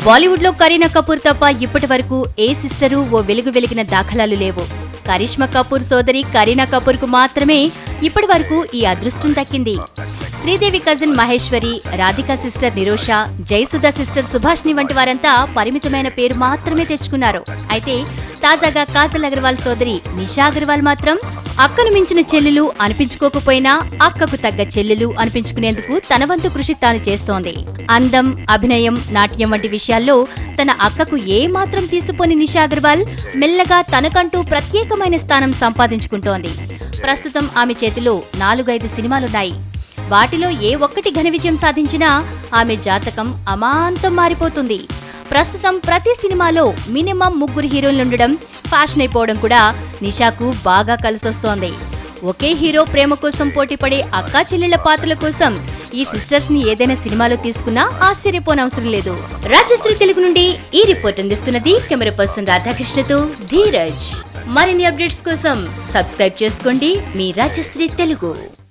బాలీవుడ్ లో కరీనా కపూర్ తప్ప ఇప్పటి వరకు ఏ సిస్టరు ఓ వెలుగు వెలిగిన దాఖలాలు లేవు కరిష్మా కపూర్ సోదరి కరీనా కపూర్ కు మాత్రమే ఇప్పటి వరకు ఈ అదృష్టం దక్కింది Sridevi cousin Maheshwari Radhika sister Nirosha Jayasudha sister Subhashini వంటి వారంతా పరిమితమైన పేరు మాత్రమే తెచ్చుకున్నారు అయితే తాజాగా కాజల్ అగర్వాల్ సోదరి నిషా అగర్వాల్ మాత్రం అక్కను మించిన చెల్లెలు అనిపించుకోకపోయినా అక్కకు తగ్గ చెల్లెలు అనిపించుకునేందుకు తన వంతు కృషి తాను చేస్తోంది అందం అభినయం నాట్యం వంటి విషయాల్లో తన అక్కకు ఏ మాత్రం తీసిపోని నిషా అగర్వాల్ మెల్లగా తనకంటూ ప్రత్యేకమైన స్థానం సంపాదించుకుంటోంది ప్రస్తుతం ఆమె చేతిలో నాలుగైదు సినిమాలున్నాయి వాటిలో ఏ ఒక్కటి ఘన విజయం సాధించినా ఆమె జాతకం అమాంతం మారిపోతుంది ప్రస్తుతం ప్రతి సినిమాలో మినిమం ముగ్గురు హీరోలుండడం ఫ్యాషన్ అయిపోవడం కూడా నిషాకు బాగా కలిసొస్తోంది ఒకే హీరో ప్రేమ కోసం పోటీపడే అక్కా చెల్లెళ్ల పాత్రల కోసం ఈ సిస్టర్స్ ని ఏదైనా సినిమాలో తీసుకున్నా ఆశ్చర్యపోనవసరం లేదు రాజశ్రీ తెలుగు నుండి ఈ రిపోర్ట్ అందిస్తున్నది కెమెరా పర్సన్ రాధాకృష్ణతో ధీరజ్ మరిన్ని అప్డేట్స్ కోసం సబ్స్క్రైబ్ చేసుకోండి మీ రాజశ్రీ తెలుగు